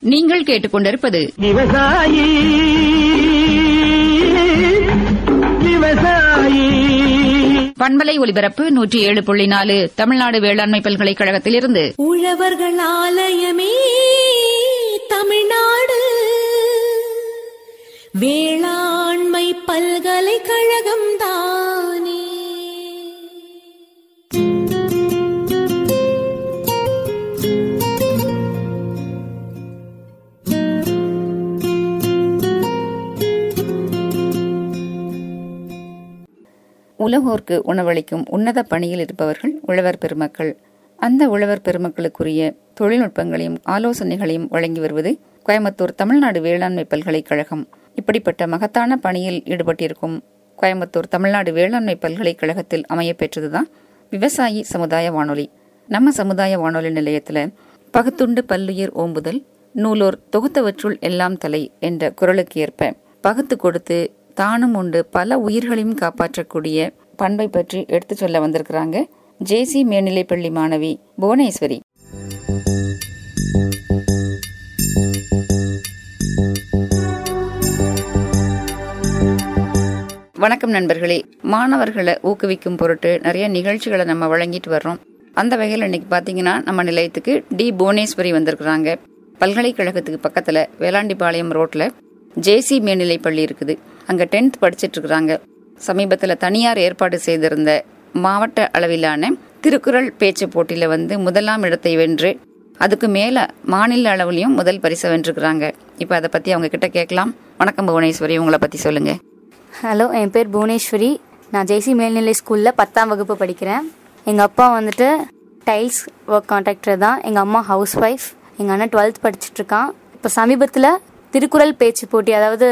நீங்கள் கேட்டுக்கொண்டிருப்பது விவசாயி விவசாயி பண்பலை ஒலிபரப்பு நூற்றி ஏழு புள்ளி நாலு தமிழ்நாடு வேளாண்மை பல்கலைக்கழகத்திலிருந்து உழவர்கள் ஆலயமே தமிழ்நாடு வேளாண்மை பல்கலைக்கழகம் தானே உலகோர்க்கு உணவளிக்கும் உன்னத பணியில் இருப்பவர்கள் உழவர் பெருமக்கள் அந்த உழவர் பெருமக்களுக்குரிய தொழில்நுட்பங்களையும் ஆலோசனைகளையும் வழங்கி வருவது கோயம்புத்தூர் தமிழ்நாடு வேளாண்மை பல்கலைக்கழகம் இப்படிப்பட்ட மகத்தான பணியில் ஈடுபட்டிருக்கும் கோயம்புத்தூர் தமிழ்நாடு வேளாண்மை பல்கலைக்கழகத்தில் அமையப்பெற்றதுதான் விவசாயி சமுதாய வானொலி நம்ம சமுதாய வானொலி நிலையத்துல பகுத்துண்டு பல்லுயிர் ஓம்புதல் நூலோர் தொகுத்தவற்றுள் எல்லாம் தலை என்ற குரலுக்கு ஏற்ப பகுத்து கொடுத்து தானும் உண்டு பல உயிர்களையும் காப்பாற்றக்கூடிய பண்பை பற்றி எடுத்து சொல்ல வந்திருக்கிறாங்க ஜேசி மேல்நிலைப்பள்ளி மாணவி புவனேஸ்வரி வணக்கம் நண்பர்களே மாணவர்களை ஊக்குவிக்கும் பொருட்டு நிறைய நிகழ்ச்சிகளை நம்ம வழங்கிட்டு வர்றோம் அந்த வகையில் இன்னைக்கு பார்த்தீங்கன்னா நம்ம நிலையத்துக்கு டி புவனேஸ்வரி வந்திருக்கிறாங்க பல்கலைக்கழகத்துக்கு பக்கத்தில் வேளாண்டிபாளையம் ரோட்டில் ஜேசி மேல்நிலைப் பள்ளி இருக்குது அங்கே டென்த் படிச்சிட்டு இருக்கிறாங்க சமீபத்தில் தனியார் ஏற்பாடு செய்திருந்த மாவட்ட அளவிலான திருக்குறள் பேச்சு போட்டியில் வந்து முதலாம் இடத்தை வென்று அதுக்கு மேலே மாநில அளவுலையும் முதல் பரிசை வென்றிருக்கிறாங்க இப்போ அதை பற்றி அவங்க கிட்ட கேட்கலாம் வணக்கம் புவனேஸ்வரி உங்களை பற்றி சொல்லுங்கள் ஹலோ என் பேர் புவனேஸ்வரி நான் ஜெய்சி மேல்நிலை ஸ்கூலில் பத்தாம் வகுப்பு படிக்கிறேன் எங்கள் அப்பா வந்துட்டு டைல்ஸ் ஒர்க் கான்ட்ராக்டர் தான் எங்கள் அம்மா ஹவுஸ் ஒய்ஃப் எங்கள் அண்ணன் டுவெல்த் படிச்சுட்ருக்கான் இப்போ சமீபத்தில் திருக்குறள் பேச்சு போட்டி அதாவது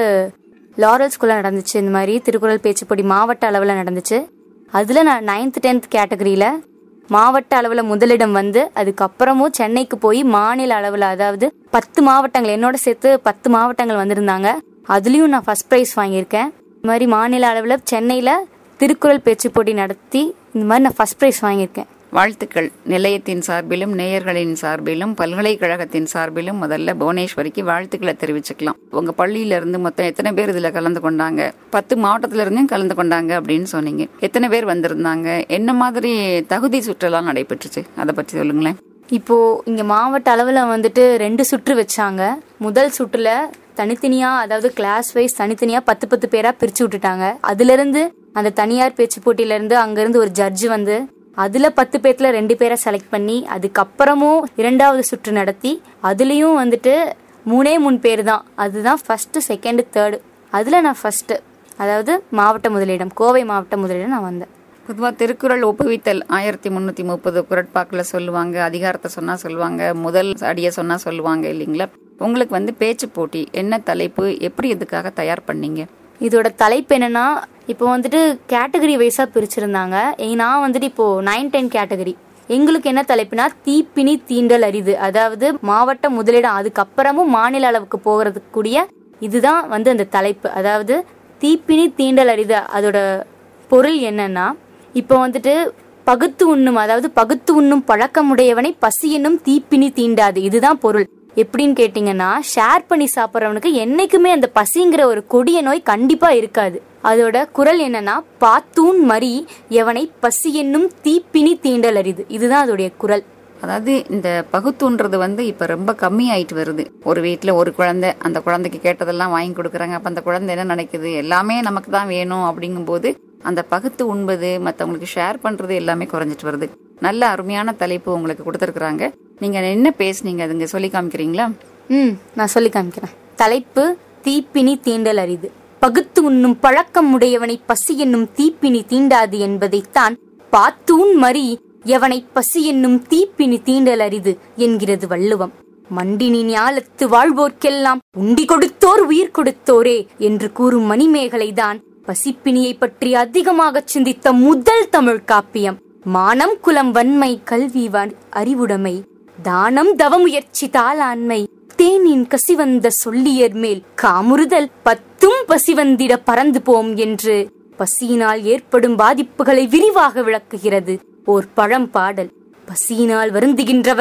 லாரல் ஸ்கூலில் நடந்துச்சு இந்த மாதிரி திருக்குறள் பேச்சு போட்டி மாவட்ட அளவில் நடந்துச்சு அதில் நான் நைன்த் டென்த் கேட்டகரியில் மாவட்ட அளவில் முதலிடம் வந்து அதுக்கப்புறமும் சென்னைக்கு போய் மாநில அளவில் அதாவது பத்து மாவட்டங்கள் என்னோட சேர்த்து பத்து மாவட்டங்கள் வந்திருந்தாங்க அதுலேயும் நான் ஃபர்ஸ்ட் ப்ரைஸ் வாங்கியிருக்கேன் இந்த மாதிரி மாநில அளவில் சென்னையில் திருக்குறள் பேச்சு போட்டி நடத்தி இந்த மாதிரி நான் ஃபர்ஸ்ட் ப்ரைஸ் வாங்கியிருக்கேன் வாழ்த்துக்கள் நிலையத்தின் சார்பிலும் நேயர்களின் சார்பிலும் பல்கலைக்கழகத்தின் சார்பிலும் முதல்ல புவனேஸ்வரிக்கு வாழ்த்துக்களை தெரிவிச்சுக்கலாம் உங்க பள்ளியில இருந்து மொத்தம் எத்தனை பேர் இதுல கலந்து கொண்டாங்க பத்து மாவட்டத்துல இருந்தும் கலந்து கொண்டாங்க அப்படின்னு சொன்னீங்க எத்தனை பேர் வந்திருந்தாங்க என்ன மாதிரி தகுதி சுற்றலாம் நடைபெற்றுச்சு அதை பற்றி சொல்லுங்களேன் இப்போ இங்க மாவட்ட அளவில் வந்துட்டு ரெண்டு சுற்று வச்சாங்க முதல் சுற்றுல தனித்தனியா அதாவது கிளாஸ் வைஸ் தனித்தனியா பத்து பத்து பேரா பிரிச்சு விட்டுட்டாங்க அதுல இருந்து அந்த தனியார் பேச்சு போட்டியில இருந்து அங்க இருந்து ஒரு ஜட்ஜ் வந்து அதுல பத்து பேர்ல ரெண்டு பேரை செலக்ட் பண்ணி அதுக்கப்புறமும் இரண்டாவது சுற்று நடத்தி அதுலயும் வந்துட்டு மூணே மூணு பேர் தான் அதுதான் ஃபர்ஸ்ட் செகண்ட் தேர்டு அதுல நான் ஃபர்ஸ்ட் அதாவது மாவட்ட முதலிடம் கோவை மாவட்ட முதலிடம் நான் வந்தேன் பொதுவாக திருக்குறள் ஒப்புவித்தல் ஆயிரத்தி முந்நூற்றி முப்பது குரட்பாக்கில் சொல்லுவாங்க அதிகாரத்தை சொன்னால் சொல்லுவாங்க முதல் அடியை சொன்னால் சொல்லுவாங்க இல்லைங்களா உங்களுக்கு வந்து பேச்சு போட்டி என்ன தலைப்பு எப்படி இதுக்காக தயார் பண்ணீங்க இதோட தலைப்பு என்னன்னா இப்போ வந்துட்டு கேட்டகரி வைஸா பிரிச்சிருந்தாங்க ஏ- நான் வந்துட்டு இப்போ நைன் டென் கேட்டகரி எங்களுக்கு என்ன தலைப்புனா தீப்பினி தீண்டல் அரிது அதாவது மாவட்ட முதலிடம் அதுக்கப்புறமும் மாநில அளவுக்கு போகிறதுக்கு கூடிய இதுதான் வந்து அந்த தலைப்பு அதாவது தீப்பினி தீண்டல் அரிது அதோட பொருள் என்னன்னா இப்போ வந்துட்டு பகுத்து உண்ணும் அதாவது பகுத்து உண்ணும் பழக்கமுடையவனை பசி என்னும் தீப்பினி தீண்டாது இதுதான் பொருள் எப்படின்னு கேட்டிங்கன்னா ஷேர் பண்ணி சாப்பிட்றவனுக்கு என்னைக்குமே அந்த பசிங்கிற ஒரு கொடிய நோய் கண்டிப்பா இருக்காது அதோட குரல் என்னன்னா பாத்தூன் மறி எவனை பசி என்னும் தீப்பினி தீண்டல் அரிது இதுதான் அதோடைய குரல் அதாவது இந்த பகுத்துன்றது வந்து இப்ப ரொம்ப கம்மி ஆயிட்டு வருது ஒரு வீட்ல ஒரு குழந்தை அந்த குழந்தைக்கு கேட்டதெல்லாம் வாங்கி கொடுக்குறாங்க அப்ப அந்த குழந்தை என்ன நினைக்குது எல்லாமே நமக்கு தான் வேணும் அப்படிங்கும்போது அந்த பகுத்து உண்பது மத்தவங்களுக்கு ஷேர் பண்றது எல்லாமே குறைஞ்சிட்டு வருது நல்ல அருமையான தலைப்பு உங்களுக்கு கொடுத்துருக்குறாங்க நீங்க என்ன பேசுனீங்க அதுங்க சொல்லி காமிக்கிறீங்களா ம் நான் சொல்லி காமிக்கிறேன் தலைப்பு தீப்பினி தீண்டல் அரிது பகுத்து உண்ணும் பழக்கம் உடையவனை பசி என்னும் தீப்பினி தீண்டாது என்பதைத்தான் பாத்தூன் மறி எவனை பசி என்னும் தீப்பினி தீண்டல் அரிது என்கிறது வள்ளுவம் மண்டினி ஞாலத்து வாழ்வோர்க்கெல்லாம் உண்டி கொடுத்தோர் உயிர் கொடுத்தோரே என்று கூறும் மணிமேகலைதான் பசிப்பினியை பற்றி அதிகமாக சிந்தித்த முதல் தமிழ் காப்பியம் மானம் குலம் வன்மை கல்வி வ- அறிவுடைமை தானம் தவமுயற்சி தாளாண்மை தேனின் கசிவந்த சொல்லியர் மேல் காமுறுதல் பத்தும் பசிவந்திட பறந்து போம் என்று பசியினால் ஏற்படும் பாதிப்புகளை விரிவாக விளக்குகிறது ஓர் பழம் பாடல் பசியினால் வருந்துகின்றவர்கள்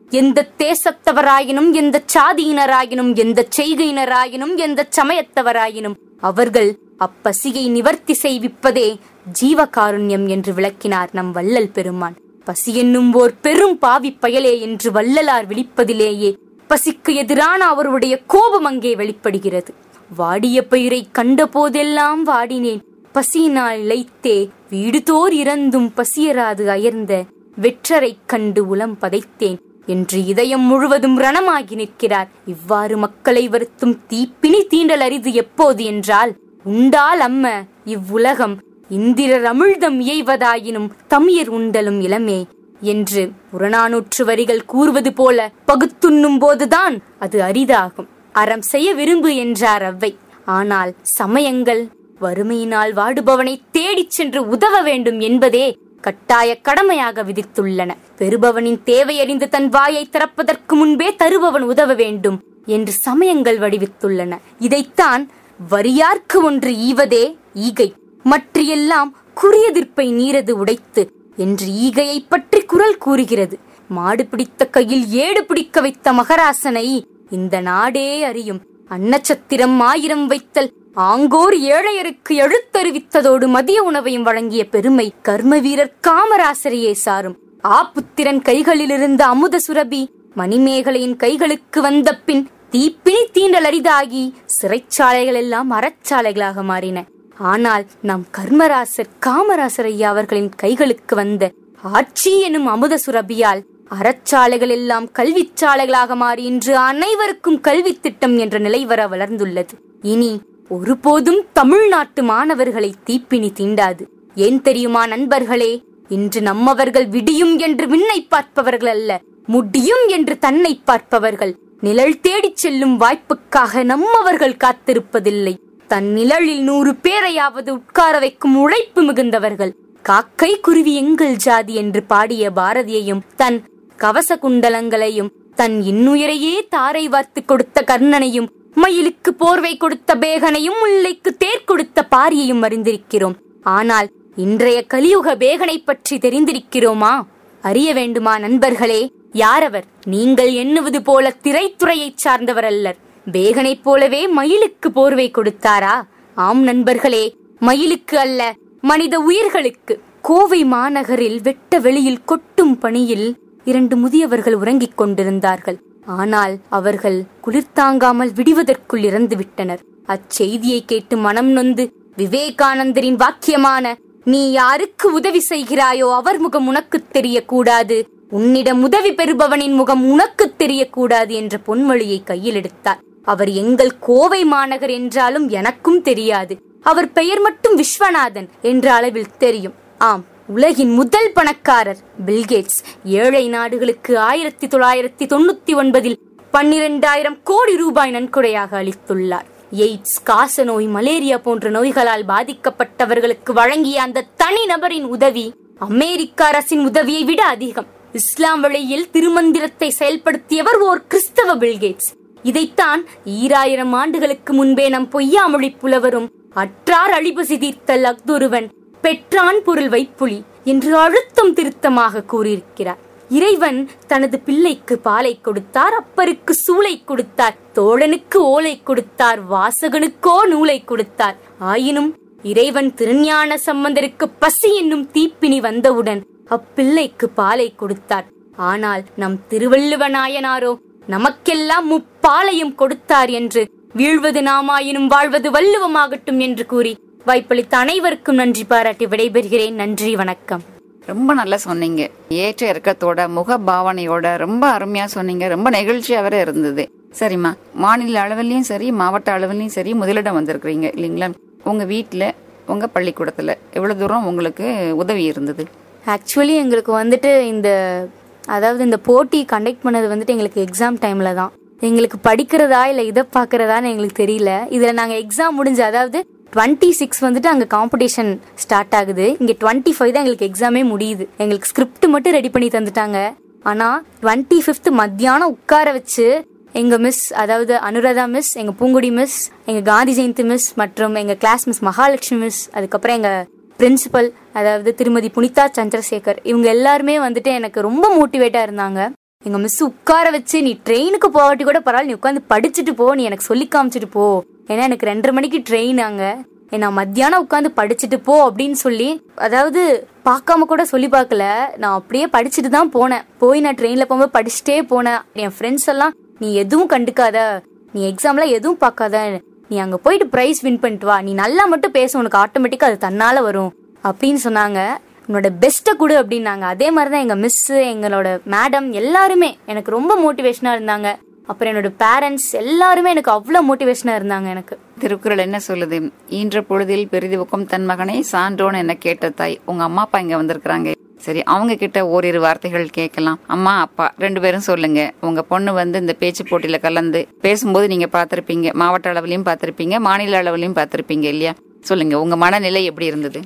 எந்த தேசத்தவராயினும் எந்த சாதியினராயினும் எந்த செய்கையினராயினும் எந்த சமயத்தவராயினும் அவர்கள் அப்பசியை நிவர்த்தி செய்விப்பதே ஜீவகாருண்யம் என்று விளக்கினார் நம் வள்ளல் பெருமான் பசி என்னும் ஓர் பெரும் பாவி பயலே என்று வள்ளலார் விழிப்பதிலேயே பசிக்கு எதிரான அவருடைய கோபம் அங்கே வெளிப்படுகிறது வாடிய பயிரை கண்ட போதெல்லாம் வாடினேன் பசியினால் இழைத்தே வீடுதோர் இறந்தும் பசியராது அயர்ந்த வெற்றரைக் கண்டு உளம் பதைத்தேன் என்று இதயம் முழுவதும் ரணமாகி நிற்கிறார் இவ்வாறு மக்களை வருத்தும் தீப்பினி தீண்டல் அரிது எப்போது என்றால் உண்டால் அம்ம இவ்வுலகம் இந்திரர் அமிழ்தம் இயைவதாயினும் தமியர் உண்டலும் இளமே என்று புறநானூற்று வரிகள் கூறுவது போல பகுத்துண்ணும் போதுதான் அது அரிதாகும் அறம் செய்ய விரும்பு என்றார் அவ்வை ஆனால் சமயங்கள் வறுமையினால் வாடுபவனை தேடிச் சென்று உதவ வேண்டும் என்பதே கட்டாய கடமையாக விதித்துள்ளன பெறுபவனின் தேவையறிந்து தன் வாயை திறப்பதற்கு முன்பே தருபவன் உதவ வேண்டும் என்று சமயங்கள் வடிவித்துள்ளன இதைத்தான் வரியார்க்கு ஒன்று ஈவதே ஈகை மற்றையெல்லாம் குறியதிர்ப்பை நீரது உடைத்து என்று ஈகையைப் பற்றி குரல் கூறுகிறது மாடு பிடித்த கையில் ஏடு பிடிக்க வைத்த மகராசனை இந்த நாடே அறியும் அன்னச்சத்திரம் ஆயிரம் வைத்தல் ஆங்கோர் ஏழையருக்கு எழுத்தறிவித்ததோடு மதிய உணவையும் வழங்கிய பெருமை கர்ம வீரர் காமராசரையே சாரும் ஆப்புத்திரன் கைகளிலிருந்த அமுத சுரபி மணிமேகலையின் கைகளுக்கு வந்த பின் தீப்பினி தீண்டல் அரிதாகி சிறைச்சாலைகள் எல்லாம் அறச்சாலைகளாக மாறின ஆனால் நம் கர்மராசர் காமராசர் ஐயா அவர்களின் கைகளுக்கு வந்த ஆட்சி எனும் அமுத சுரபியால் அறச்சாலைகள் எல்லாம் கல்விச்சாலைகளாக மாறி இன்று அனைவருக்கும் கல்வி திட்டம் என்ற நிலை வர வளர்ந்துள்ளது இனி ஒருபோதும் தமிழ்நாட்டு மாணவர்களை தீப்பினி தீண்டாது ஏன் தெரியுமா நண்பர்களே இன்று நம்மவர்கள் விடியும் என்று விண்ணை பார்ப்பவர்கள் அல்ல முடியும் என்று தன்னை பார்ப்பவர்கள் நிழல் தேடிச் செல்லும் வாய்ப்புக்காக நம்மவர்கள் காத்திருப்பதில்லை தன் நிழலில் நூறு பேரையாவது உட்கார வைக்கும் உழைப்பு மிகுந்தவர்கள் காக்கை குருவி எங்கள் ஜாதி என்று பாடிய பாரதியையும் தன் கவச குண்டலங்களையும் தன் இன்னுயிரையே தாரை வார்த்து கொடுத்த கர்ணனையும் மயிலுக்கு போர்வை கொடுத்த பேகனையும் முல்லைக்கு தேர் கொடுத்த பாரியையும் அறிந்திருக்கிறோம் ஆனால் இன்றைய கலியுக பேகனை பற்றி தெரிந்திருக்கிறோமா அறிய வேண்டுமா நண்பர்களே யாரவர் நீங்கள் எண்ணுவது போல திரைத்துறையைச் சார்ந்தவர் அல்லர் பேகனைப் போலவே மயிலுக்கு போர்வை கொடுத்தாரா ஆம் நண்பர்களே மயிலுக்கு அல்ல மனித உயிர்களுக்கு கோவை மாநகரில் வெட்ட வெளியில் கொட்டும் பணியில் இரண்டு முதியவர்கள் உறங்கிக் கொண்டிருந்தார்கள் ஆனால் அவர்கள் குளிர்தாங்காமல் விடுவதற்குள் இறந்து விட்டனர் அச்செய்தியை கேட்டு மனம் நொந்து விவேகானந்தரின் வாக்கியமான நீ யாருக்கு உதவி செய்கிறாயோ அவர் முகம் உனக்குத் தெரியக்கூடாது உன்னிடம் உதவி பெறுபவனின் முகம் உனக்குத் தெரியக்கூடாது என்ற பொன்மொழியை கையில் எடுத்தார் அவர் எங்கள் கோவை மாநகர் என்றாலும் எனக்கும் தெரியாது அவர் பெயர் மட்டும் விஸ்வநாதன் என்ற அளவில் தெரியும் ஆம் உலகின் முதல் பணக்காரர் பில்கேட்ஸ் ஏழை நாடுகளுக்கு ஆயிரத்தி தொள்ளாயிரத்தி தொண்ணூத்தி ஒன்பதில் பன்னிரெண்டாயிரம் கோடி ரூபாய் நன்கொடையாக அளித்துள்ளார் எய்ட்ஸ் காசநோய் மலேரியா போன்ற நோய்களால் பாதிக்கப்பட்டவர்களுக்கு வழங்கிய அந்த தனி நபரின் உதவி அமெரிக்க அரசின் உதவியை விட அதிகம் இஸ்லாம் வழியில் திருமந்திரத்தை செயல்படுத்தியவர் ஓர் கிறிஸ்தவ பில்கேட்ஸ் இதைத்தான் ஈராயிரம் ஆண்டுகளுக்கு முன்பே நம் பொய்யாமொழி புலவரும் அற்றார் அழிவு சிதிர்த்தல் அக்துருவன் பெற்றான் பொருள் வைப்புலி என்று அழுத்தம் திருத்தமாக கூறியிருக்கிறார் இறைவன் தனது பிள்ளைக்கு பாலை கொடுத்தார் அப்பருக்கு சூளை கொடுத்தார் தோழனுக்கு ஓலை கொடுத்தார் வாசகனுக்கோ நூலை கொடுத்தார் ஆயினும் இறைவன் திருஞான சம்பந்தருக்கு பசி என்னும் தீப்பினி வந்தவுடன் அப்பிள்ளைக்கு பாலை கொடுத்தார் ஆனால் நம் திருவள்ளுவ நாயனாரோ நமக்கெல்லாம் முப்பாலையும் கொடுத்தார் என்று வீழ்வது நாமாயினும் வாழ்வது வள்ளுவமாகட்டும் என்று கூறி வாய்ப்பளித்த அனைவருக்கும் நன்றி பாராட்டி விடைபெறுகிறேன் நன்றி வணக்கம் ரொம்ப நல்லா சொன்னீங்க ஏற்ற இறக்கத்தோட முக பாவனையோட ரொம்ப அருமையா சொன்னீங்க ரொம்ப நெகிழ்ச்சியா வேற இருந்தது சரிம்மா மாநில அளவுலயும் சரி மாவட்ட அளவுலயும் சரி முதலிடம் வந்திருக்கிறீங்க இல்லைங்களா உங்க வீட்டுல உங்க பள்ளிக்கூடத்துல எவ்வளவு தூரம் உங்களுக்கு உதவி இருந்தது ஆக்சுவலி எங்களுக்கு வந்துட்டு இந்த அதாவது இந்த போட்டி கண்டக்ட் பண்ணது வந்துட்டு எங்களுக்கு எக்ஸாம் டைம்ல தான் எங்களுக்கு படிக்கிறதா இல்லை இதை பார்க்கறதான்னு எங்களுக்கு தெரியல இதில் நாங்கள் எக்ஸாம் முடிஞ்சு அதாவது டுவெண்ட்டி சிக்ஸ் வந்துட்டு அங்கே காம்படிஷன் ஸ்டார்ட் ஆகுது இங்கே டுவெண்ட்டி ஃபைவ் தான் எங்களுக்கு எக்ஸாமே முடியுது எங்களுக்கு ஸ்கிரிப்ட் மட்டும் ரெடி பண்ணி தந்துட்டாங்க ஆனால் டுவெண்ட்டி ஃபிஃப்த் மத்தியானம் உட்கார வச்சு எங்க மிஸ் அதாவது அனுராதா மிஸ் எங்க பூங்குடி மிஸ் எங்க காந்தி ஜெயந்தி மிஸ் மற்றும் எங்க கிளாஸ் மிஸ் மகாலட்சுமி மிஸ் அதுக்கப்புறம் எங்க பிரின்சிபல் அதாவது திருமதி புனிதா சந்திரசேகர் இவங்க எல்லாருமே வந்துட்டு எனக்கு ரொம்ப மோட்டிவேட்டா இருந்தாங்க எங்க மிஸ் உட்கார வச்சு நீ ட்ரெயினுக்கு போகாட்டி கூட பரவாயில்ல நீ உட்காந்து படிச்சுட்டு போ நீ எனக்கு சொல்லி காமிச்சிட்டு போ ஏன்னா எனக்கு ரெண்டரை மணிக்கு ட்ரெயின் அங்க நான் மத்தியானம் உட்காந்து படிச்சுட்டு போ அப்படின்னு சொல்லி அதாவது பார்க்காம கூட சொல்லி பார்க்கல நான் அப்படியே படிச்சுட்டு தான் போனேன் போய் நான் ட்ரெயின்ல போகும்போது படிச்சுட்டே போனேன் என் ஃப்ரெண்ட்ஸ் எல்லாம் நீ எதுவும் கண்டுக்காத நீ எக்ஸாம்ல எதுவும் பார்க்காத நீ அங்க போயிட்டு பிரைஸ் வின் பண்ணிட்டு வா நீ நல்லா மட்டும் பேச உனக்கு ஆட்டோமேட்டிக்கா அது தன்னால வரும் அப்படின்னு சொன்னாங்க உன்னோட பெஸ்ட்டை கொடு அப்படின்னாங்க அதே மாதிரி தான் எங்கள் மிஸ்ஸு எங்களோட மேடம் எல்லாருமே எனக்கு ரொம்ப மோட்டிவேஷனாக இருந்தாங்க அப்புறம் என்னோட பேரண்ட்ஸ் எல்லாருமே எனக்கு அவ்வளோ மோட்டிவேஷனாக இருந்தாங்க எனக்கு திருக்குறள் என்ன சொல்லுது ஈன்ற பொழுதில் பெரிதுவுக்கும் தன் மகனை சான்றோன் என்ன கேட்ட தாய் உங்க அம்மா அப்பா இங்க வந்திருக்கிறாங்க சரி அவங்க கிட்ட ஓரிரு வார்த்தைகள் கேட்கலாம் அம்மா அப்பா ரெண்டு பேரும் சொல்லுங்க உங்க பொண்ணு வந்து இந்த பேச்சு போட்டியில கலந்து பேசும்போது நீங்க பார்த்திருப்பீங்க மாவட்ட அளவுலயும் பார்த்திருப்பீங்க மாநில அளவுலயும் பார்த்திருப்பீங்க இல்லையா சொல்லுங்க உங்க மனநிலை எப்படி இருந்தது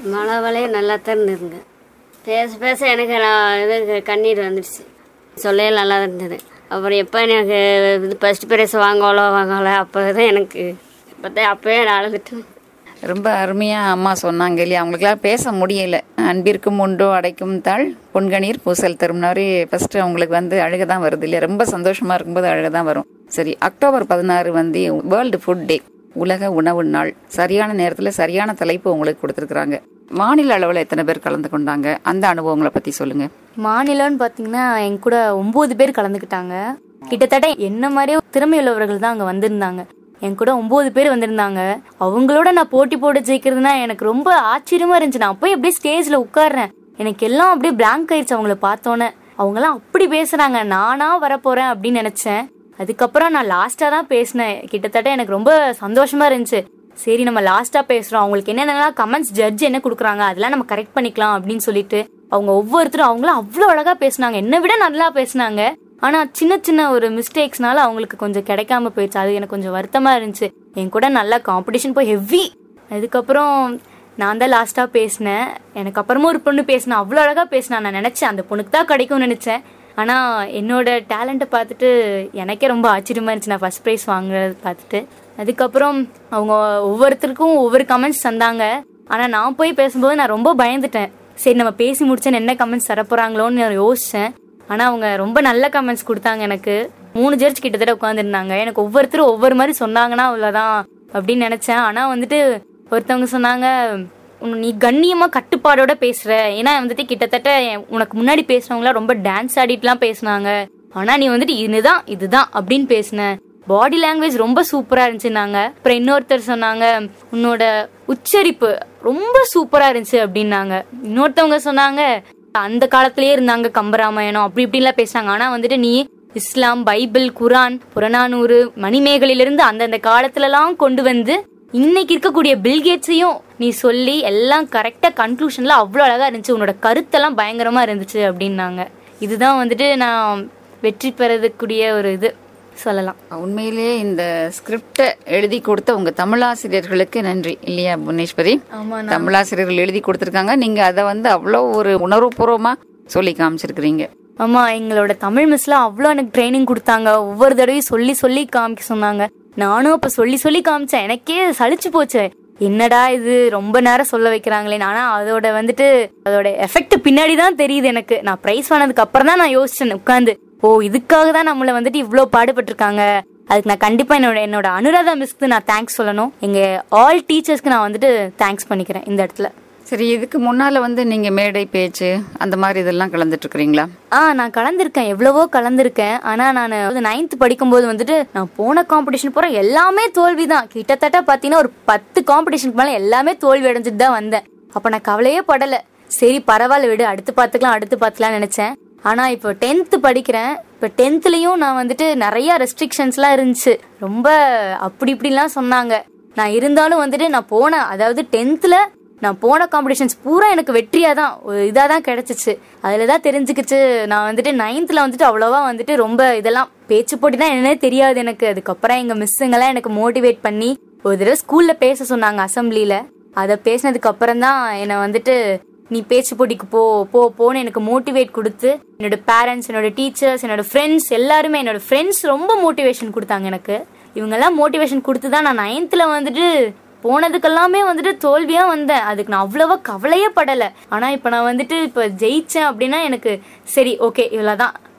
மழை நல்லா தான் இருந்ததுங்க பேச பேச எனக்கு நான் இது கண்ணீர் வந்துடுச்சு சொல்லவே நல்லா தான் இருந்தது அப்புறம் எப்போ எனக்கு இது ஃபஸ்ட் ப்ரைஸ் வாங்கலோ வாங்கல அப்போ தான் எனக்கு இப்போ தான் அப்போயே நான் அழுதுட்டு ரொம்ப அருமையா அம்மா சொன்னாங்க இல்லையா அவங்களுக்குலாம் பேச முடியல அன்பிற்கும் உண்டோ அடைக்கும் தாள் பொன்கணீர் பூசல் தரும்னாரு ஃபர்ஸ்ட் அவங்களுக்கு வந்து அழுக தான் வருது இல்லையா ரொம்ப சந்தோஷமா இருக்கும்போது அழுக தான் வரும் சரி அக்டோபர் பதினாறு வந்து வேர்ல்டு ஃபுட் டே உலக உணவு நாள் சரியான நேரத்துல சரியான தலைப்பு உங்களுக்கு கொடுத்துருக்காங்க மாநில அளவுல எத்தனை பேர் கலந்து கொண்டாங்க அந்த அனுபவங்களை பத்தி சொல்லுங்க மாநிலம்னு பார்த்தீங்கன்னா என் கூட ஒம்பது பேர் கலந்துக்கிட்டாங்க கிட்டத்தட்ட என்ன மாதிரியே திறமையுள்ளவர்கள் தான் அங்கே வந்திருந்தாங்க என் கூட ஒம்பது பேர் வந்திருந்தாங்க அவங்களோட நான் போட்டி போட்டு ஜெயிக்கிறதுனா எனக்கு ரொம்ப ஆச்சரியமா இருந்துச்சு நான் போய் அப்படியே ஸ்டேஜ்ல உட்கார்றேன் எனக்கு எல்லாம் அப்படியே பிளாங்க் ஆயிடுச்சு அவங்கள பார்த்தோன்னே அவங்கெல்லாம் அப்படி பேசுறாங்க நானா வரப்போறேன் அப்படின்னு நினைச்சேன் அதுக்கப்புறம் நான் லாஸ்டா தான் பேசினேன் கிட்டத்தட்ட எனக்கு ரொம்ப சந்தோஷமா இருந்துச்சு சரி நம்ம லாஸ்டா பேசுறோம் அவங்களுக்கு என்னென்னலாம் கமெண்ட்ஸ் ஜட்ஜ் என்ன கொடுக்குறாங்க அதெல்லாம் நம்ம கரெக்ட் பண்ணிக்கலாம் அப்படின்னு சொல்லிட்டு அவங்க ஒவ்வொருத்தரும் அவங்களும் அவ்வளோ அழகா பேசுனாங்க என்னை விட நல்லா பேசுனாங்க ஆனா சின்ன சின்ன ஒரு மிஸ்டேக்ஸ்னால அவங்களுக்கு கொஞ்சம் கிடைக்காம போயிடுச்சு அது எனக்கு கொஞ்சம் வருத்தமா இருந்துச்சு என் கூட நல்லா காம்படிஷன் போய் ஹெவி அதுக்கப்புறம் நான் தான் லாஸ்டா பேசினேன் எனக்கு அப்புறமா ஒரு பொண்ணு பேசினேன் அவ்வளோ அழகா பேசினா நான் நினைச்சேன் அந்த பொண்ணுக்கு தான் கிடைக்கும்னு நினைச்சேன் ஆனா என்னோட டேலண்ட்டை பார்த்துட்டு எனக்கே ரொம்ப ஆச்சரியமா இருந்துச்சு நான் ஃபர்ஸ்ட் ப்ரைஸ் வாங்குறது பார்த்துட்டு அதுக்கப்புறம் அவங்க ஒவ்வொருத்தருக்கும் ஒவ்வொரு கமெண்ட்ஸ் தந்தாங்க ஆனா நான் போய் பேசும்போது நான் ரொம்ப பயந்துட்டேன் சரி நம்ம பேசி முடிச்சேன்னு என்ன கமெண்ட்ஸ் தரப்போறாங்களோன்னு நான் யோசிச்சேன் ஆனா அவங்க ரொம்ப நல்ல கமெண்ட்ஸ் கொடுத்தாங்க எனக்கு மூணு ஜட்ஜ் கிட்டத்தட்ட உட்காந்துருந்தாங்க எனக்கு ஒவ்வொருத்தரும் ஒவ்வொரு மாதிரி சொன்னாங்கன்னா அவ்வளவுதான் அப்படின்னு நினைச்சேன் ஆனா வந்துட்டு ஒருத்தவங்க சொன்னாங்க உன் நீ கண்ணியமா கட்டுப்பாடோட பேசுற ஏன்னா வந்துட்டு கிட்டத்தட்ட என் உனக்கு முன்னாடி பேசுனவங்களாம் ரொம்ப டான்ஸ் ஆடிட்டுலாம் பேசுனாங்க ஆனா நீ வந்துட்டு இதுதான் இதுதான் அப்படின்னு பேசுன பாடி லாங்குவேஜ் ரொம்ப சூப்பரா இருந்துச்சுன்னாங்க அப்புறம் இன்னொருத்தர் சொன்னாங்க உன்னோட உச்சரிப்பு ரொம்ப சூப்பரா இருந்துச்சு அப்படின்னாங்க இன்னொருத்தவங்க சொன்னாங்க அந்த காலத்திலேயே இருந்தாங்க கம்பராமாயணம் அப்படி இப்படிலாம் பேசுனாங்க ஆனா வந்துட்டு நீ இஸ்லாம் பைபிள் குரான் புறநானூறு மணிமேகலையிலிருந்து அந்தந்த காலத்துலலாம் கொண்டு வந்து இன்னைக்கு இருக்கக்கூடிய பில்கேட்ஸையும் நீ சொல்லி எல்லாம் கரெக்டா கன்க்ளூஷன்ல அவ்வளோ அழகா இருந்துச்சு உன்னோட கருத்தெல்லாம் பயங்கரமா இருந்துச்சு அப்படின்னாங்க இதுதான் வந்துட்டு நான் வெற்றி பெறதுக்கூடிய ஒரு இது சொல்லலாம் உண்மையிலேயே இந்த ஸ்கிரிப்டை எழுதி கொடுத்த உங்க தமிழாசிரியர்களுக்கு நன்றி இல்லையா புவனேஸ்வரி ஆமா தமிழாசிரியர்கள் எழுதி கொடுத்துருக்காங்க நீங்க அதை வந்து அவ்வளோ ஒரு உணர்வுபூர்வமா சொல்லி காமிச்சிருக்கிறீங்க ஆமா எங்களோட தமிழ் மிஸ்லாம் அவ்வளோ எனக்கு ட்ரைனிங் கொடுத்தாங்க ஒவ்வொரு தடவையும் சொல்லி சொல்லி காமிக்க சொன்னாங்க நானும் அப்ப சொல்லி சொல்லி காமிச்சேன் எனக்கே சலிச்சு போச்சு என்னடா இது ரொம்ப நேரம் சொல்ல வைக்கிறாங்களே ஆனா அதோட வந்துட்டு அதோட எஃபெக்ட் பின்னாடி தான் தெரியுது எனக்கு நான் ப்ரைஸ் வாங்கினதுக்கு அப்புறம் தான் நான் யோசிச்சேன் உட்காந்து ஓ இதுக்காக தான் நம்மள வந்துட்டு இவ்வளோ பாடுபட்டிருக்காங்க அதுக்கு நான் கண்டிப்பா என்னோட என்னோட அனுராதா மிஸ்க்கு நான் தேங்க்ஸ் சொல்லணும் எங்க ஆல் டீச்சர்ஸ்க்கு நான் வந்துட்டு தேங்க்ஸ் பண்ணிக்கிறேன் இந்த இடத்துல சரி இதுக்கு முன்னால வந்து நீங்க மேடை பேச்சு அந்த மாதிரி இதெல்லாம் கலந்துட்டு இருக்கிறீங்களா ஆ நான் கலந்திருக்கேன் எவ்வளவோ கலந்திருக்கேன் ஆனா நான் நைன்த் படிக்கும்போது வந்துட்டு நான் போன காம்படிஷன் போற எல்லாமே தோல்வி தான் கிட்டத்தட்ட பாத்தீங்கன்னா ஒரு பத்து காம்படிஷனுக்கு மேல எல்லாமே தோல்வி அடைஞ்சிட்டு தான் வந்தேன் அப்ப நான் கவலையே படல சரி பரவாயில்ல விடு அடுத்து பார்த்துக்கலாம் அடுத்து பார்த்துக்கலாம் நினைச்சேன் ஆனா இப்போ டென்த்து படிக்கிறேன் இப்போ டென்த்லயும் நான் வந்துட்டு நிறைய ரெஸ்ட்ரிக்ஷன்ஸ்லாம் இருந்துச்சு ரொம்ப அப்படி இப்படிலாம் சொன்னாங்க நான் இருந்தாலும் வந்துட்டு நான் போன அதாவது டென்த்ல நான் போன காம்படிஷன்ஸ் பூரா எனக்கு வெற்றியா தான் ஒரு இதா தான் கிடைச்சிச்சு அதுல தான் தெரிஞ்சுக்கிச்சு நான் வந்துட்டு நைன்த்ல வந்துட்டு அவ்வளோவா வந்துட்டு ரொம்ப இதெல்லாம் பேச்சு போட்டி தான் என்னன்னே தெரியாது எனக்கு அதுக்கப்புறம் எங்க மிஸ்ஸுங்கெல்லாம் எனக்கு மோட்டிவேட் பண்ணி ஒரு தடவை ஸ்கூல்ல பேச சொன்னாங்க அசம்பிளில அதை பேசினதுக்கு அப்புறம் தான் என்னை வந்துட்டு நீ பேச்சு போட்டிக்கு போ போ போன்னு எனக்கு மோட்டிவேட் கொடுத்து என்னோட பேரண்ட்ஸ் என்னோட டீச்சர்ஸ் என்னோட ஃப்ரெண்ட்ஸ் எல்லாருமே என்னோட ஃப்ரெண்ட்ஸ் ரொம்ப மோட்டிவேஷன் கொடுத்தாங்க எனக்கு இவங்கெல்லாம் மோட்டிவேஷன் கொடுத்து தான் நான் நைன்த்ல வந்துட்டு போனதுக்கெல்லாமே வந்துட்டு தோல்வியா வந்தேன் அதுக்கு நான் அவ்வளவா கவலையே படல ஆனா இப்ப நான் வந்துட்டு இப்ப ஜெயிச்சேன் அப்படின்னா எனக்கு சரி ஓகே இவ்வளவுதான்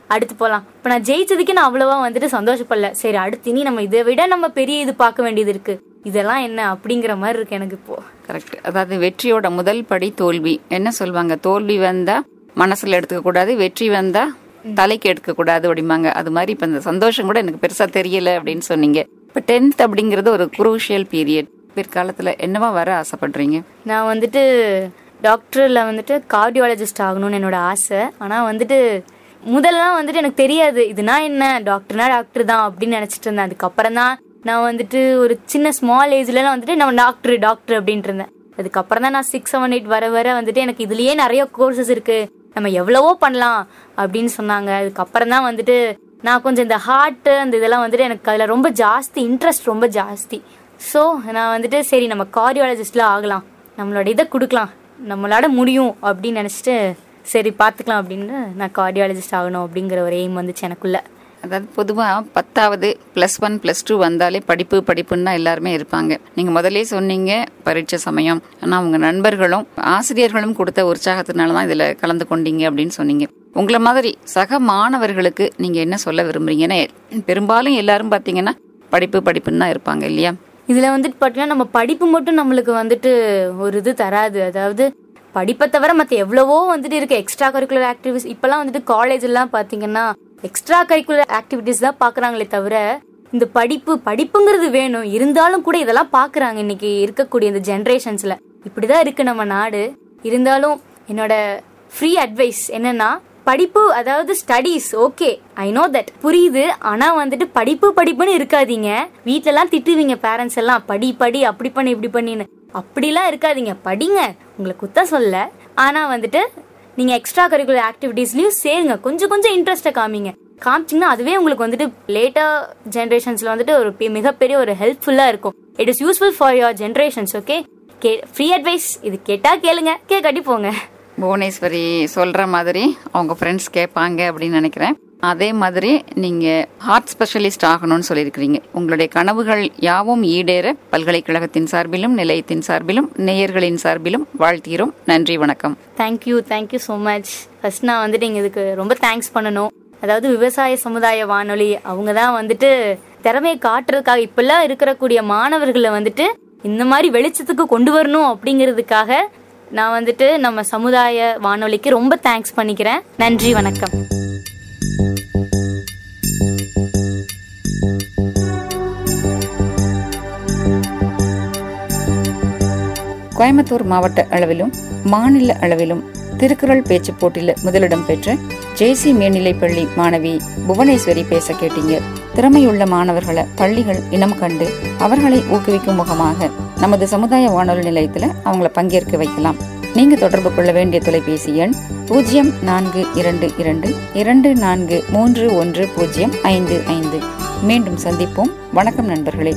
அடுத்து போகலாம் இப்போ நான் ஜெயிச்சதுக்கு நான் அவ்வளவா வந்துட்டு சந்தோஷப்படல சரி அடுத்து இனி நம்ம இதை விட நம்ம பெரிய இது பார்க்க வேண்டியது இருக்கு இதெல்லாம் என்ன அப்படிங்கிற மாதிரி இருக்கு எனக்கு இப்போ கரெக்ட் அதாவது வெற்றியோட முதல் படி தோல்வி என்ன சொல்லுவாங்க தோல்வி வந்தா மனசுல எடுத்துக்க கூடாது வெற்றி வந்தா தலைக்கு எடுக்க கூடாது அப்படிம்பாங்க அது மாதிரி இப்ப இந்த சந்தோஷம் கூட எனக்கு பெருசா தெரியல அப்படின்னு சொன்னீங்க இப்ப டென்த் அப்படிங்கறது ஒரு குரூஷியல் பீரியட் பிற்காலத்துல என்னவா வர ஆசைப்படுறீங்க நான் வந்துட்டு டாக்டரில் வந்துட்டு கார்டியாலஜிஸ்ட் ஆகணும்னு என்னோட ஆசை ஆனால் வந்துட்டு முதல்லாம் வந்துட்டு எனக்கு தெரியாது இதுனா என்ன டாக்டர்னா டாக்டர் தான் அப்படின்னு நினச்சிட்டு இருந்தேன் அதுக்கப்புறம் தான் நான் வந்துட்டு ஒரு சின்ன ஸ்மால் ஏஜ்லலாம் வந்துட்டு நம்ம டாக்டர் டாக்டர் அப்படின்ட்டு இருந்தேன் அதுக்கப்புறம் தான் நான் சிக்ஸ் செவன் எயிட் வர வர வந்துட்டு எனக்கு இதுலயே நிறைய கோர்சஸ் இருக்கு நம்ம எவ்வளவோ பண்ணலாம் அப்படின்னு சொன்னாங்க அதுக்கப்புறம் தான் வந்துட்டு நான் கொஞ்சம் இந்த ஹார்ட்டு அந்த இதெல்லாம் வந்துட்டு எனக்கு அதில் ரொம்ப ஜாஸ்தி இன்ட்ரெஸ்ட் ரொம்ப ஜாஸ்தி ஸோ நான் வந்துட்டு சரி நம்ம கார்டியாலஜிஸ்டில் ஆகலாம் நம்மளோட இதை கொடுக்கலாம் நம்மளால முடியும் அப்படின்னு நினச்சிட்டு சரி பார்த்துக்கலாம் அப்படின்னு நான் கார்டியாலஜிஸ்ட் ஆகணும் அப்படிங்கிற ஒரு எய்ம் வந்துச்சு எனக்குள்ள அதாவது பொதுவா பத்தாவது பிளஸ் ஒன் பிளஸ் டூ வந்தாலே படிப்பு படிப்புன்னு தான் எல்லாருமே இருப்பாங்க நீங்க முதல்லயே சொன்னீங்க பரீட்சை சமயம் ஆனா உங்க நண்பர்களும் ஆசிரியர்களும் கொடுத்த உற்சாகத்தினால தான் இதுல கலந்து கொண்டீங்க அப்படின்னு சொன்னீங்க உங்களை மாதிரி சக மாணவர்களுக்கு நீங்க என்ன சொல்ல விரும்புறீங்கன்னா பெரும்பாலும் எல்லாரும் பாத்தீங்கன்னா படிப்பு படிப்புன்னு தான் இருப்பாங்க இல்லையா இதில் வந்துட்டு பார்த்தீங்கன்னா நம்ம படிப்பு மட்டும் நம்மளுக்கு வந்துட்டு ஒரு இது தராது அதாவது படிப்பை தவிர மற்ற எவ்வளவோ வந்துட்டு இருக்கு எக்ஸ்ட்ரா கரிக்குலர் ஆக்டிவிட்டிஸ் இப்போலாம் வந்துட்டு காலேஜ் எல்லாம் பார்த்தீங்கன்னா எக்ஸ்ட்ரா கரிக்குலர் ஆக்டிவிட்டிஸ் தான் பார்க்குறாங்களே தவிர இந்த படிப்பு படிப்புங்கிறது வேணும் இருந்தாலும் கூட இதெல்லாம் பார்க்குறாங்க இன்னைக்கு இருக்கக்கூடிய இந்த ஜென்ரேஷன்ஸில் இப்படிதான் இருக்கு நம்ம நாடு இருந்தாலும் என்னோட ஃப்ரீ அட்வைஸ் என்னன்னா படிப்பு அதாவது studies okay I know that புரியுது ஆனா வந்துட்டு படிப்பு படிப்புன்னு இருக்காதீங்க வீட்ல எல்லாம் திட்டுவீங்க பேரண்ட்ஸ் எல்லாம் படி படி அப்படி பண்ணு இப்படி பண்ணின்னு அப்படிலாம் இருக்காதீங்க படிங்க உங்களை குத்த சொல்ல ஆனா வந்துட்டு நீங்க எக்ஸ்ட்ரா கரிக்குலர் ஆக்டிவிட்டீஸ்லயும் சேருங்க கொஞ்சம் கொஞ்சம் இன்ட்ரெஸ்ட்டை காமிங்க காமிச்சிங்கன்னா அதுவே உங்களுக்கு வந்துட்டு லேட்டா ஜென்ரேஷன்ஸ்ல வந்துட்டு ஒரு பெ- மிகப்பெரிய ஒரு ஹெல்ப்ஃபுல்லா இருக்கும் it is useful for your generations okay கே ஃப்ரீ அட்வைஸ் இது கேட்டா கேளுங்க கேட்காட்டி போங்க புவனேஸ்வரி சொல்ற மாதிரி அவங்க ஃப்ரெண்ட்ஸ் கேட்பாங்க அப்படின்னு நினைக்கிறேன் அதே மாதிரி நீங்க ஹார்ட் ஸ்பெஷலிஸ்ட் ஆகணும்னு சொல்லியிருக்கிறீங்க உங்களுடைய கனவுகள் யாவும் ஈடேற பல்கலைக்கழகத்தின் சார்பிலும் நிலையத்தின் சார்பிலும் நேயர்களின் சார்பிலும் வாழ்த்தீரும் நன்றி வணக்கம் thank you thank you so much first நான் வந்துட்டு இங்கே இதுக்கு ரொம்ப தேங்க்ஸ் பண்ணணும் அதாவது விவசாய சமுதாய வானொலி அவங்க தான் வந்துட்டு திறமையை காட்டுறதுக்காக இப்பெல்லாம் இருக்கக்கூடிய மாணவர்களை வந்துட்டு இந்த மாதிரி வெளிச்சத்துக்கு கொண்டு வரணும் அப்படிங்கிறதுக்காக நான் வந்துட்டு நம்ம சமுதாய வானொலிக்கு ரொம்ப தேங்க்ஸ் பண்ணிக்கிறேன் நன்றி வணக்கம் கோயம்புத்தூர் மாவட்ட அளவிலும் மாநில அளவிலும் திருக்குறள் பேச்சு போட்டியில முதலிடம் பெற்ற ஜேசி மேல்நிலைப்பள்ளி மாணவி புவனேஸ்வரி பேச கேட்டீங்க திறமையுள்ள மாணவர்களை பள்ளிகள் இனம் கண்டு அவர்களை ஊக்குவிக்கும் முகமாக நமது சமுதாய வானொலி நிலையத்துல அவங்கள பங்கேற்க வைக்கலாம் நீங்க தொடர்பு கொள்ள வேண்டிய தொலைபேசி எண் பூஜ்ஜியம் நான்கு இரண்டு இரண்டு இரண்டு நான்கு மூன்று ஒன்று பூஜ்ஜியம் ஐந்து ஐந்து மீண்டும் சந்திப்போம் வணக்கம் நண்பர்களே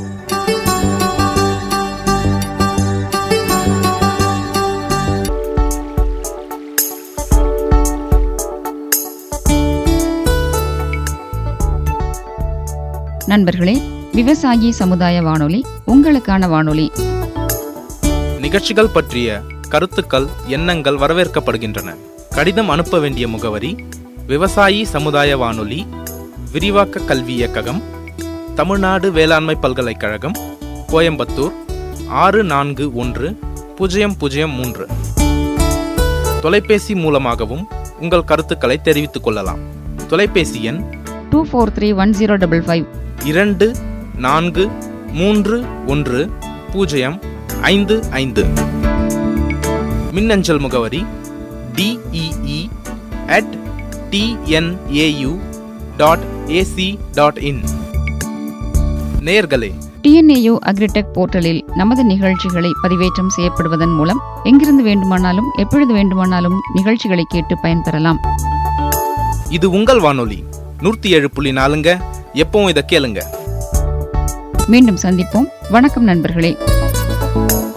நண்பர்களே விவசாயி சமுதாய வானொலி உங்களுக்கான வானொலி நிகழ்ச்சிகள் பற்றிய கருத்துக்கள் எண்ணங்கள் வரவேற்கப்படுகின்றன கடிதம் அனுப்ப வேண்டிய முகவரி விவசாயி சமுதாய வானொலி விரிவாக்க கல்வி இயக்ககம் தமிழ்நாடு வேளாண்மை பல்கலைக்கழகம் கோயம்புத்தூர் ஆறு நான்கு ஒன்று பூஜ்ஜியம் பூஜ்ஜியம் மூன்று தொலைபேசி மூலமாகவும் உங்கள் கருத்துக்களை தெரிவித்துக் கொள்ளலாம் தொலைபேசி எண் two four three one zero double five இரண்டு நான்கு மூன்று ஒன்று பூஜ்ஜியம் ஐந்து ஐந்து மின்னஞ்சல் முகவரி DEE at TNAU dot AC dot in நேயர்களே டிஎன்ஏயு அக்ரிடெக் போர்ட்டலில் நமது நிகழ்ச்சிகளை பதிவேற்றம் செய்யப்படுவதன் மூலம் எங்கிருந்து வேண்டுமானாலும் எப்பொழுது வேண்டுமானாலும் நிகழ்ச்சிகளை கேட்டு பயன்பெறலாம் இது உங்கள் வானொலி நூற்றி ஏழு புள்ளி நாலுங்க எப்பவும் இதை கேளுங்க மீண்டும் சந்திப்போம் வணக்கம் நண்பர்களே